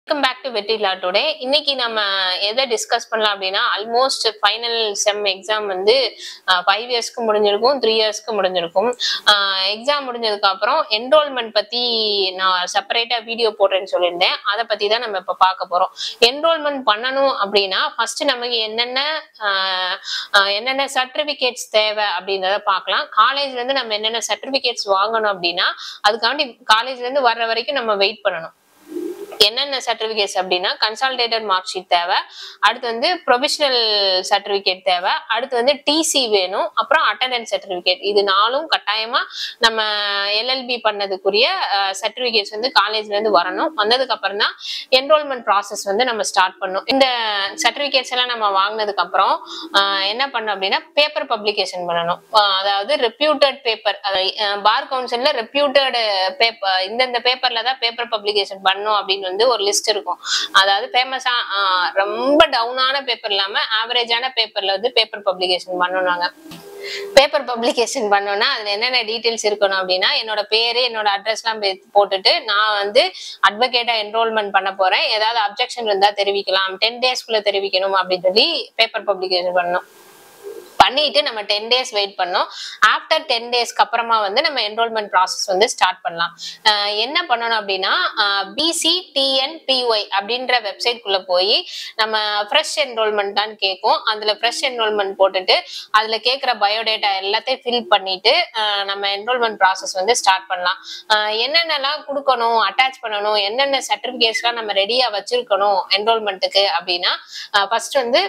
welcome back to வெற்றிலா today இன்னைக்கு நம்ம எதை டிஸ்கஸ் பண்ணலாம் அப்படின்னா ஆல்மோஸ்ட் ஃபைனல் செம் எக்ஸாம் வந்து ஃபைவ் இயர்ஸ்க்கு முடிஞ்சிருக்கும் த்ரீ இயர்ஸ்க்கு முடிஞ்சிருக்கும் எக்ஸாம் முடிஞ்சதுக்கு அப்புறம் என்ரோல்மெண்ட் பத்தி நான் செப்பரேட்டா வீடியோ போடுறேன்னு சொல்லியிருந்தேன் அதை பத்தி தான் நம்ம இப்ப பார்க்க போறோம் என்ரோல்மெண்ட் பண்ணணும் அப்படின்னா ஃபர்ஸ்ட் நமக்கு என்னென்ன ஆஹ், ஆஹ், என்னென்ன சர்டிபிகேட்ஸ் தேவை அப்படின்றத பார்க்கலாம் காலேஜ்ல இருந்து நம்ம என்னென்ன சர்டிபிகேட்ஸ் வாங்கணும் அப்படின்னா அதுக்காண்டி காலேஜ்ல இருந்து வர்ற வரைக்கும் நம்ம வெயிட் பண்ணணும் என்னென்ன சர்டிபிகேட்ஸ் அப்படின்னா கன்சால்டேட்டட் மார்க் ஷீட் தேவை அடுத்து வந்து ப்ரொவிஷனல் சர்டிபிகேட் தேவை அடுத்து வந்து டிசி வேணும் அப்புறம் அட்டண்டன்ஸ் சர்டிபிகேட் இது நாலும் கட்டாயமா நம்ம எல்எல்பி பண்ணதுக்குரிய சர்டிபிகேட்ஸ் வந்து காலேஜ்ல இருந்து வரணும் வந்ததுக்கு அப்புறம் தான் என்ரோல்மெண்ட் ப்ராசஸ் வந்து நம்ம ஸ்டார்ட் பண்ணணும் இந்த சர்டிபிகேட்ஸ் எல்லாம் நம்ம வாங்கினதுக்கு அப்புறம் ஆஹ், என்ன பண்ணணும் அப்படின்னா பேப்பர் பப்ளிகேஷன் பண்ணணும் ஆஹ், அதாவது ரெப்யூட்டட் பேப்பர் பார் கவுன்சில்ல ரெப்யூட்டட் பேப்பர் இந்தந்த பேப்பர்ல தான் பேப்பர் பப்ளிகேஷன் பண்ணும் அப்படின்னு வந்து ஒரு லிஸ்ட் இருக்கும் அதாவது ஃபேமஸா ரொம்ப டவுனான பேப்பர் இல்லாம ஆவரேஜான பேப்பர்ல வந்து பேப்பர் பப்ளிகேஷன் பண்ணணுங்க பேப்பர் பப்ளிகேஷன் பண்ணோம்னா அதுல என்னென்ன டீடைல்ஸ் இருக்கணும் அப்படின்னா என்னோட பேரு என்னோட அட்ரஸ்லாம் போட்டுட்டு நான் வந்து அட்வொகேட்டா என்ரோல்மெண்ட் பண்ண போறேன் ஏதாவது அப்ஜெக்ஷன் இருந்தா தெரிவிக்கலாம் டென் டேஸ்க்குள்ள தெரிவிக்கணும் அப்படின்னு சொல்லி பேப்பர் பப்ளிகேஷன் பண்ணணும் பண்ணிட்டு நம்ம டென் டேஸ் வெயிட் பண்ணோம் ஆஃப்டர் டென் டேஸ்க்கு அப்புறமா வந்து நம்ம என்ரோல்மெண்ட் ப்ராசஸ் வந்து ஸ்டார்ட் பண்ணலாம் அஹ் என்ன பண்ணணும் அப்படின்னா பிசி டிஎன்பிஒய் அப்படின்ற வெப்சைட் குள்ள போய் நம்ம ஃப்ரெஷ் என்ரோல்மெண்ட் தான் கேட்கும் அதுல ஃப்ரெஷ் என்ரோல்மெண்ட் போட்டுட்டு அதுல கேட்குற பயோடேட்டா எல்லாத்தையும் ஃபில் பண்ணிட்டு அஹ் நம்ம என்ரோல்மெண்ட் ப்ராசஸ் வந்து ஸ்டார்ட் பண்ணலாம் அஹ் என்னென்னலாம் கொடுக்கணும் அட்டாச் பண்ணணும் என்னென்ன சர்டிபிகேட்ஸ்லாம் நம்ம ரெடியா வச்சிருக்கணும் என்ரோல்மெண்ட்டுக்கு அப்படின்னா ஃபர்ஸ்ட் வந்து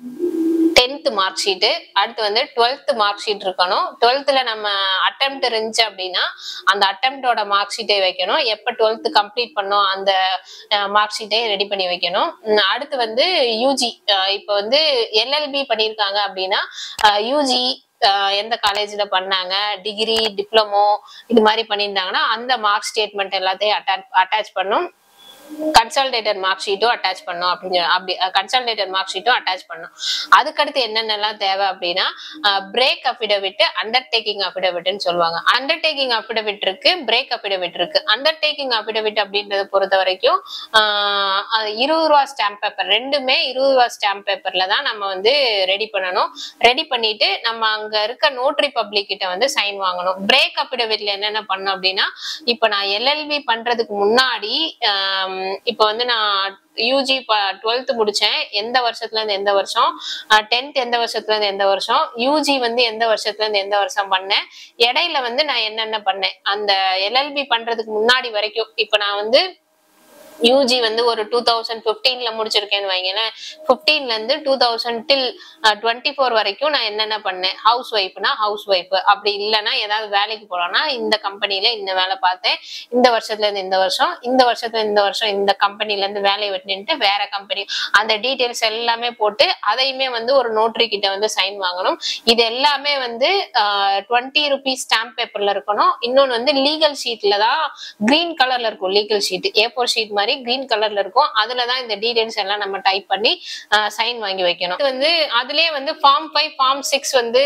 டென்த் மார்க் ஷீட்டு அடுத்து வந்து டுவெல்த் மார்க் ஷீட் இருக்கணும் டுவெல்த்ல நம்ம அட்டெம்ட் இருந்துச்சு அப்படின்னா அந்த அட்டெம்ப்டோட மார்க் ஷீட்டை வைக்கணும் எப்போ டுவெல்த் கம்ப்ளீட் பண்ணோம் அந்த மார்க் ஷீட்டை ரெடி பண்ணி வைக்கணும் உம் அடுத்து வந்து யூஜி இப்போ வந்து எல்எல்பி பண்ணியிருக்காங்க அப்படின்னா யூஜி எந்த காலேஜ்ல பண்ணாங்க டிகிரி டிப்ளமோ இது மாதிரி பண்ணியிருந்தாங்கன்னா அந்த மார்க் ஸ்டேட்மெண்ட் எல்லாத்தையும் அட்டாச் அட்டாச் பண்ணும் கன்சல்டேட்டட் மார்க் ஷீட்டும் அட்டாச் பண்ணும் அப்படின்னு அப்படி கன்சல்டேட்டட் மார்க் ஷீட்டும் அட்டாச் பண்ணும் அதுக்கடுத்து என்னென்னலாம் தேவை அப்படின்னா பிரேக் அஃபிடவிட் அண்டர்டேக்கிங் அஃபிடவிட்னு சொல்லுவாங்க அண்டர்டேக்கிங் அஃபிடவிட் இருக்கு பிரேக் அஃபிடவிட் இருக்கு அண்டர்டேக்கிங் அஃபிடவிட் அப்படின்றத பொறுத்த வரைக்கும் ஆஹ் அது இருபது ரூபா ஸ்டாம்ப் பேப்பர் ரெண்டுமே இருபது ரூபா ஸ்டாம்ப் பேப்பர்ல தான் நம்ம வந்து ரெடி பண்ணணும் ரெடி பண்ணிட்டு நம்ம அங்க இருக்க நோட்ரி பப்ளிக் கிட்ட வந்து சைன் வாங்கணும் பிரேக் அஃபிடவிட்ல என்னென்ன பண்ணணும் அப்படின்னா இப்போ நான் எல்எல்பி பண்றதுக்கு முன்னாடி ஆம், இப்போ வந்து நான் யூஜி டுவெல்த் முடிச்சேன் எந்த வருஷத்துல இருந்து எந்த வருஷம் டென்த் எந்த வருஷத்துல இருந்து எந்த வருஷம் யூஜி வந்து எந்த வருஷத்துல இருந்து எந்த வருஷம் பண்ணேன் இடையில வந்து நான் என்னென்ன பண்ணேன் அந்த எல்எல்பி பண்றதுக்கு முன்னாடி வரைக்கும் இப்போ நான் வந்து யூஜி வந்து ஒரு டூ தௌசண்ட் ஃபிஃப்டீன்ல முடிச்சிருக்கேன்னு வைங்களேன் ஃபிஃப்டீன்ல இருந்து two thousand till twenty four வரைக்கும் நான் என்னென்ன பண்ணேன் ஹவுஸ் ஒய்ஃப்னா ஹவுஸ் ஒய்ஃப் அப்படி இல்லைன்னா ஏதாவது வேலைக்கு போறோம்னா இந்த கம்பெனில இந்த வேலை பார்த்தேன் இந்த வருஷத்துல இருந்து இந்த வருஷம் இந்த வருஷத்துல இந்த வருஷம் இந்த கம்பெனில இருந்து வேலையை விட்டுட்டு வேற கம்பெனி அந்த டீடைல்ஸ் எல்லாமே போட்டு அதையுமே வந்து ஒரு நோட்ரி கிட்ட வந்து சைன் வாங்கணும் இது எல்லாமே வந்து டுவெண்ட்டி ருபீஸ் ஸ்டாம்ப் பேப்பர்ல இருக்கணும் இன்னொன்னு வந்து லீகல் ஷீட்ல தான் கிரீன் கலர்ல இருக்கும் legal sheet A four sheet மாதிரி கிரீன் கலர்ல இருக்கும் அதுல தான் இந்த டீடைல்ஸ் எல்லாம் நம்ம டைப் பண்ணி சைன் வாங்கி வைக்கணும் இது வந்து அதுலயே வந்து ஃபார்ம் ஃபைவ் ஃபார்ம் சிக்ஸ் வந்து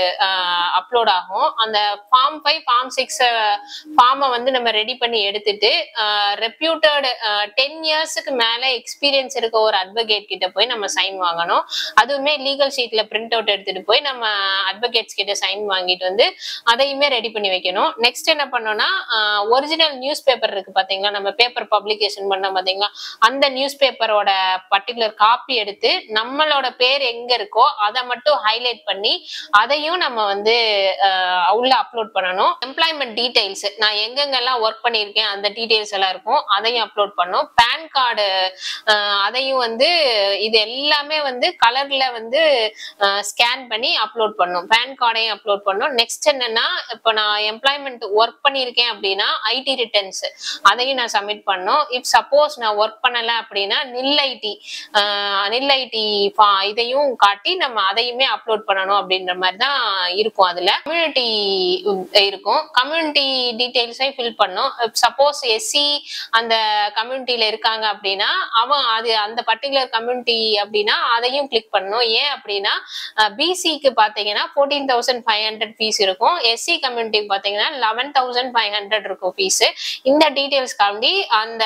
அப்லோட் ஆகும் அந்த ஃபார்ம் ஃபைவ் ஃபார்ம் சிக்ஸ் ஃபார்மை வந்து நம்ம ரெடி பண்ணி எடுத்துட்டு ரெப்யூட்டட் டென் இயர்ஸுக்கு மேல எக்ஸ்பீரியன்ஸ் இருக்க ஒரு அட்வொகேட் கிட்ட போய் நம்ம சைன் வாங்கணும் அதுவுமே லீகல் ஷீட்ல பிரிண்ட் அவுட் எடுத்துட்டு போய் நம்ம அட்வொகேட்ஸ் கிட்ட சைன் வாங்கிட்டு வந்து அதையுமே ரெடி பண்ணி வைக்கணும் நெக்ஸ்ட் என்ன பண்ணோம்னா ஒரிஜினல் நியூஸ் பேப்பர் இருக்கு பாத்தீங்களா நம்ம பேப்பர் பப்ளிகேஷன் பண்ண பாத்தீங்களா அந்த நியூஸ் பேப்பரோட பர்டிகுலர் காப்பி எடுத்து நம்மளோட பேர் எங்க இருக்கோ அதை மட்டும் ஹைலைட் பண்ணி அதையும் நம்ம வந்து அஹ், உள்ள அப்லோட் பண்ணணும் எம்ப்ளாய்மெண்ட் டீடைல்ஸ் நான் எங்கெங்கெல்லாம் ஒர்க் பண்ணியிருக்கேன் அந்த டீடைல்ஸ் எல்லாம் இருக்கும் அதையும் அப்லோட் பண்ணணும் பேன் கார்டு அதையும் வந்து இது எல்லாமே வந்து கலர்ல வந்து ஸ்கேன் பண்ணி அப்லோட் பண்ணும் பேன் கார்டையும் அப்லோட் பண்ணும் நெக்ஸ்ட் என்னன்னா இப்போ நான் எம்ப்ளாய்மெண்ட் ஒர்க் பண்ணியிருக்கேன் அப்படின்னா ஐடி ரிட்டர்ன்ஸ் அதையும் நான் சப்மிட் பண்ணும் இஃப் சப்போஸ் நான் ஒர்க் பண்ணல அப்படின்னா நில் ஐடி நில் ஐடி இதையும் காட்டி நம்ம அதையுமே அப்லோட் பண்ணணும் அப்படின்ற மாதிரி தான் இருக்கும் அதுல கம்யூனிட்டி இருக்கும் கம்யூனிட்டி டீடைல்ஸையும் ஃபில் பண்ணும் சப்போஸ் எஸ்சி அந்த கம்யூனிட்டியில இருக்காங்க அப்படின்னா அவன் அது அந்த பர்டிகுலர் கம்யூனிட்டி அப்படின்னா அதையும் கிளிக் பண்ணணும் ஏன் அப்படின்னா பிசிக்கு பாத்தீங்கன்னா fourteen thousand five hundred fees இருக்கும் எஸ்சி கம்யூனிட்டிக்கு பாத்தீங்கன்னா லெவன் தௌசண்ட் ஃபைவ் ஹண்ட்ரட் இருக்கும் ஃபீஸ் இந்த டீடைல்ஸ் காண்டி அந்த கம்யூனிட்டி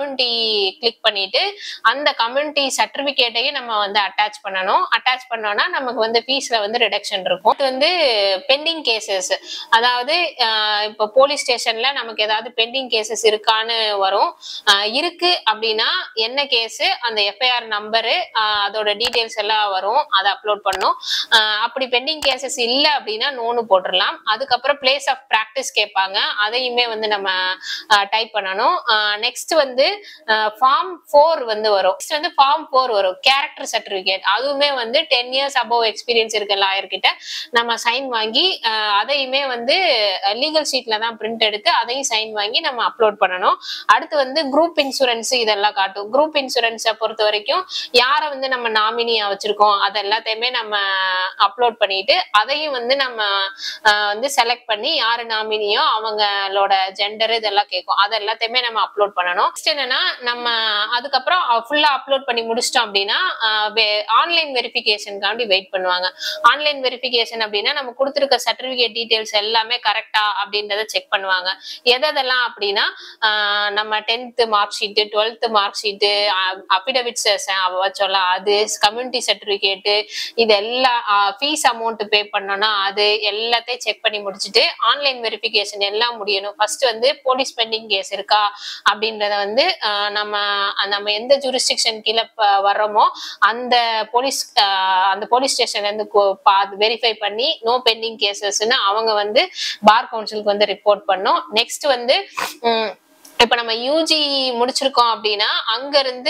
கம்யூனிட்டி கிளிக் பண்ணிட்டு அந்த கம்யூனிட்டி சர்டிபிகேட்டையும் நம்ம வந்து அட்டாச் பண்ணணும் அட்டாச் பண்ணோம்னா நமக்கு வந்து ஃபீஸ்ல வந்து ரிடக்ஷன் இருக்கும் இது வந்து பெண்டிங் கேசஸ் அதாவது ஆஹ் இப்போ போலீஸ் ஸ்டேஷன்ல நமக்கு ஏதாவது பெண்டிங் கேசஸ் இருக்கான்னு வரும் ஆஹ் இருக்கு அப்படின்னா என்ன கேஸ் அந்த எஃப்ஐஆர் நம்பரு அதோட டீடைல்ஸ் எல்லாம் வரும் அதை அப்லோட் பண்ணும் ஆஹ் அப்படி பெண்டிங் கேசஸ் இல்லை அப்படின்னா நோனு போட்டுடலாம் அதுக்கப்புறம் பிளேஸ் ஆஃப் ப்ராக்டிஸ் கேட்பாங்க அதையுமே வந்து நம்ம டைப் பண்ணணும் நெக்ஸ்ட் வந்து ஃபார்ம் ஃபோர் வந்து வரும் நெக்ஸ்ட் வந்து ஃபார்ம் ஃபோர் வரும் கேரக்டர் சர்டிபிகேட் அதுவுமே வந்து டென் இயர்ஸ் அபவ் எக்ஸ்பீரியன்ஸ் இருக்க லாயர் கிட்ட நம்ம சைன் வாங்கி ஆஹ் அதையுமே வந்து லீகல் ஷீட்ல தான் பிரிண்ட் எடுத்து அதையும் சைன் வாங்கி நம்ம அப்லோட் பண்ணணும் அடுத்து வந்து குரூப் இன்சூரன்ஸ் இதெல்லாம் காட்டும் குரூப் இன்சூரன்ஸை பொறுத்த வரைக்கும் யாரை வந்து நம்ம நாமினியா வச்சிருக்கோம் அது எல்லாத்தையுமே நம்ம அப்லோட் பண்ணிட்டு அதையும் வந்து நம்ம ஆஹ் வந்து செலக்ட் பண்ணி யாரு நாமினியோ அவங்களோட ஜெண்டர் இதெல்லாம் கேட்கும் அது எல்லாத்தையுமே நம்ம அப்லோட் பண்ணணும் நெக்ஸ்ட் என்னன்னா நம்ம அதுக்கப்புறம் ஃபுல்லா அப்லோட் பண்ணி முடிச்சிட்டோம் அப்படின்னா ஆன்லைன் வெரிஃபிகேஷனுக்காண்டி வெயிட் பண்ணுவாங்க ஆன்லைன் வெரிஃபிகேஷன் அப்படின்னா நம்ம கொடுத்துருக்க சர்டிபிகேட் டீடைல்ஸ் எல்லாமே கரெக்டா அப்படின்றத செக் பண்ணுவாங்க எதெல்லாம் அப்படின்னா ஆஹ் நம்ம tenth mark sheet twelfth mark sheet affidavits சொல்லலாம் அது கம்யூனிட்டி சர்டிபிகேட்டு இது எல்லாம் ஃபீஸ் அமௌண்ட் பே பண்ணோம்னா அது எல்லாத்தையும் செக் பண்ணி முடிச்சுட்டு ஆன்லைன் வெரிஃபிகேஷன் எல்லாம் முடியணும் ஃபர்ஸ்ட் வந்து போலீஸ் பெண்டிங் கேஸ் இருக்கா அப்படின்றத வந்து ஆஹ் நம்ம நம்ம எந்த ஜூரிஸ்டிக்ஷன் கீழே ப- வர்றோமோ அந்த போலீஸ் அந்த போலீஸ் ஸ்டேஷன்ல இருந்து வெரிஃபை பண்ணி நோ பெண்டிங் கேசஸ்ன்னு அவங்க வந்து பார் கவுன்சிலுக்கு வந்து ரிப்போர்ட் பண்ணோம் நெக்ஸ்ட் வந்து உம், இப்ப நம்ம யூஜி முடிச்சிருக்கோம் அப்படின்னா அங்க இருந்து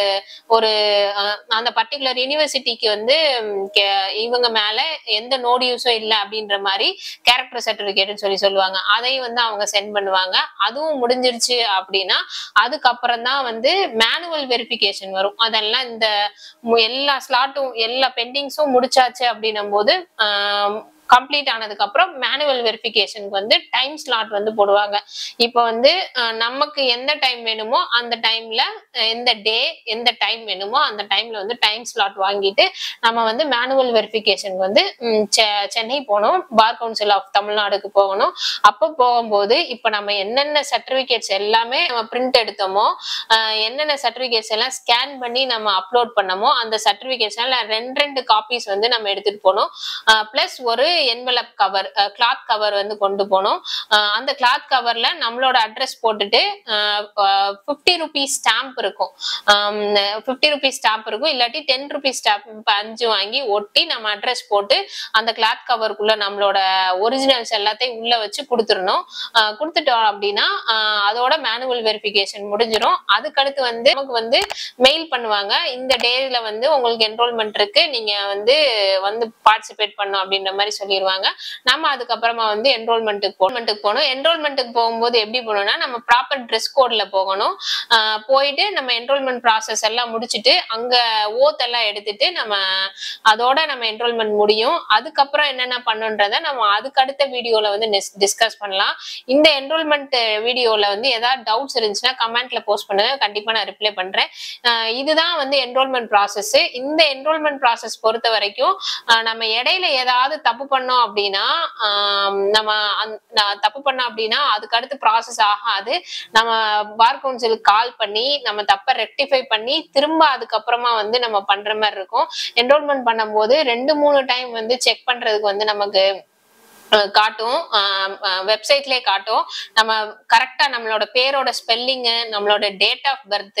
ஒரு அஹ், அந்த பர்டிகுலர் யூனிவர்சிட்டிக்கு வந்து உம், கே- இவங்க மேல எந்த நோடியூஸும் இல்லை அப்படின்ற மாதிரி கேரக்டர் சர்டிபிகேட்னு சொல்லி சொல்லுவாங்க அதையும் வந்து அவங்க சென்ட் பண்ணுவாங்க அதுவும் முடிஞ்சிருச்சு அப்படின்னா அதுக்கப்புறம் தான் வந்து மேனுவல் வெரிஃபிகேஷன் வரும் அதெல்லாம் இந்த மு- எல்லா ஸ்லாட்டும் எல்லா பெண்டிங்ஸும் முடிச்சாச்சு அப்படின்னும் போது கம்ப்ளீட் ஆனதுக்கு அப்புறம் மேனுவல் வெரிஃபிகேஷனுக்கு வந்து டைம் ஸ்லாட் வந்து போடுவாங்க இப்போ வந்து அஹ், நமக்கு எந்த டைம் வேணுமோ அந்த டைம்ல எந்த டே எந்த டைம் வேணுமோ அந்த டைம்ல வந்து டைம் ஸ்லாட் வாங்கிட்டு நம்ம வந்து மேனுவல் வெரிஃபிகேஷன் வந்து ம், செ- சென்னை போகணும் பார் கவுன்சில் ஆஃப் தமிழ்நாடுக்கு போகணும் அப்போ போகும்போது இப்போ நம்ம என்னென்ன சர்டிபிகேட்ஸ் எல்லாமே நம்ம பிரிண்ட் எடுத்தோமோ ஆஹ் என்னென்ன சர்டிபிகேட்ஸ் எல்லாம் ஸ்கேன் பண்ணி நம்ம அப்லோட் பண்ணமோ அந்த சர்டிபிகேட்ஸ் எல்லாம் ரெண்டு ரெண்டு காப்பீஸ் வந்து நம்ம எடுத்துட்டு போகணும் பிளஸ் ஒரு என்வலப் கவர் கிளாத் கவர் வந்து கொண்டு போகணும் ஆஹ் அந்த கிளாத் கவர்ல நம்மளோட அட்ரஸ் போட்டுட்டு ஃபிஃப்டி ருபீஸ் ஸ்டாம்ப் இருக்கும் ஃபிஃப்டி ருபீஸ் ஸ்டாம்ப் இருக்கும் இல்லாட்டி டென் ருபீஸ் ஸ்டாம்ப் அஞ்சு வாங்கி ஒட்டி நம்ம அட்ரஸ் போட்டு அந்த கிளாத் கவருக்குள்ள நம்மளோட ஒரிஜினல்ஸ் எல்லாத்தையும் உள்ள வச்சு கொடுத்துடணும் ஆஹ் கொடுத்துட்டோம் அப்படின்னா ஆஹ் அதோட மேனுவல் வெரிஃபிகேஷன் முடிஞ்சிடும் அதுக்கடுத்து வந்து நமக்கு வந்து மெயில் பண்ணுவாங்க இந்த டேல வந்து உங்களுக்கு என்ரோல்மெண்ட் இருக்கு நீங்க வந்து வந்து பார்ட்டிசிபேட் பண்ணும் அப்படின்ற மாதிரி சொல்லிடுவாங்க நம்ம அதுக்கப்புறமா வந்து என்ரோல்மெண்ட்டுக்கு போகமெண்ட்டுக்கு போகணும் என்ரோல்மெண்ட்டுக்கு போகும்போது எப்படி போகணும்னா நம்ம ப்ராப்பர் ட்ரெஸ் கோட்ல போகணும் ஆஹ் போயிட்டு நம்ம என்ரோல்மெண்ட் ப்ராசஸ் எல்லாம் முடிச்சுட்டு அங்க ஓத் எல்லாம் எடுத்துட்டு நம்ம அதோட நம்ம என்ரோல்மெண்ட் முடியும் அதுக்கப்புறம் என்னென்ன பண்ணுன்றத நம்ம அதுக்கு அடுத்த வீடியோல வந்து டிஸ்கஸ் பண்ணலாம் இந்த என்ரோல்மெண்ட் வீடியோல வந்து ஏதாவது டவுட்ஸ் இருந்துச்சுன்னா கமெண்ட்ல போஸ்ட் பண்ணுங்க கண்டிப்பா நான் ரிப்ளை பண்றேன் ஆஹ் இதுதான் வந்து என்ரோல்மெண்ட் ப்ராசஸ் இந்த என்ரோல்மெண்ட் ப்ராசஸ் பொறுத்த வரைக்கும் ஆஹ் நம்ம இடையில ஏதாவது தப்பு பண்ணோம் அப்படின்னா ஆஹ் நம்ம அந்த- நான் தப்பு பண்ணோம் அப்படின்னா அதுக்கு அடுத்து ப்ராசஸ் ஆகாது நம்ம பார் கவுன்சிலுக்கு கால் பண்ணி நம்ம தப்பை ரெக்டிஃபை பண்ணி திரும்ப அதுக்கப்புறமா வந்து நம்ம பண்ற மாதிரி இருக்கும் என்ரோல்மெண்ட் பண்ணும்போது ரெண்டு மூணு டைம் வந்து செக் பண்றதுக்கு வந்து நமக்கு அஹ் காட்டும் வெப்சைட்லேயே காட்டும் நம்ம கரெக்டா நம்மளோட பேரோட ஸ்பெல்லிங்கு நம்மளோட டேட் ஆஃப் பர்த்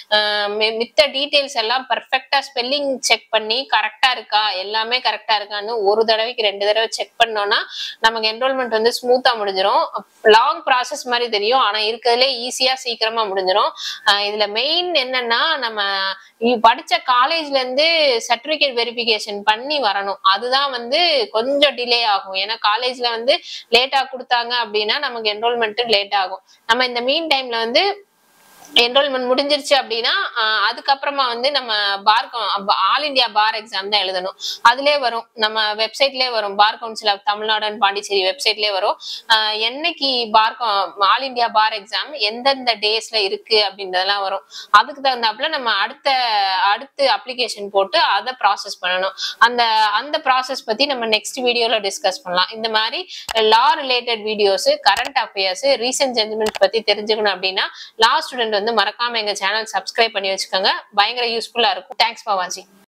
மித்த டீட்டெயில்ஸ் எல்லாம் பர்ஃபெக்டா ஸ்பெல்லிங் செக் பண்ணி கரெக்டா இருக்கா எல்லாமே கரெக்டா இருக்கான்னு ஒரு தடவைக்கு ரெண்டு தடவை செக் பண்ணோம்னா நமக்கு என்ரோல்மெண்ட் வந்து ஸ்மூத்தா முடிஞ்சிடும் லாங் ப்ராசஸ் மாதிரி தெரியும் ஆனா இருக்கிறதுலே ஈஸியா சீக்கிரமா முடிஞ்சிடும் அஹ் இதுல மெயின் என்னன்னா நம்ம இ- படிச்ச காலேஜ்ல இருந்து சர்டிபிகேட் வெரிஃபிகேஷன் பண்ணி வரணும் அதுதான் வந்து கொஞ்சம் டிலே ஆகும் ஏன்னா காலேஜ்ல வந்து லேட்டா கொடுத்தாங்க அப்படின்னா நமக்கு என்ரோல்மெண்ட் லேட் ஆகும் நம்ம இந்த மீன் டைம்ல வந்து என்ரோல்மெண்ட் முடிஞ்சிருச்சு அப்படின்னா ஆஹ் அதுக்கப்புறமா வந்து நம்ம bar all India bar exam தான் எழுதணும் அதுலயே வரும் நம்ம வெப்சைட்லயே வரும் bar council of Tamil Nadu and Pondicherry வெப்சைட்லயே வரும் ஆஹ் என்னைக்கு bar all India bar exam எந்தெந்த டேஸ்ல இருக்கு அப்படின்றதெல்லாம் வரும் அதுக்கு தகுந்தாப்புல நம்ம அடுத்த அடுத்து அப்ளிகேஷன் போட்டு அதை ப்ராசஸ் பண்ணணும் அந்த அந்த ப்ராசஸ் பத்தி நம்ம நெக்ஸ்ட் வீடியோல டிஸ்கஸ் பண்ணலாம் இந்த மாதிரி law related videos current affairs recent judgments பத்தி தெரிஞ்சுக்கணும் அப்படின்னா லா ஸ்டூடெண்ட் வந்து வந்து மறக்காம எங்க சேனல் சப்ஸ்கிரைப் பண்ணி வச்சுக்கோங்க பயங்கர யூஸ்ஃபுல்லா இருக்கும் தேங்க்ஸ் ஃபார் வாட்சிங்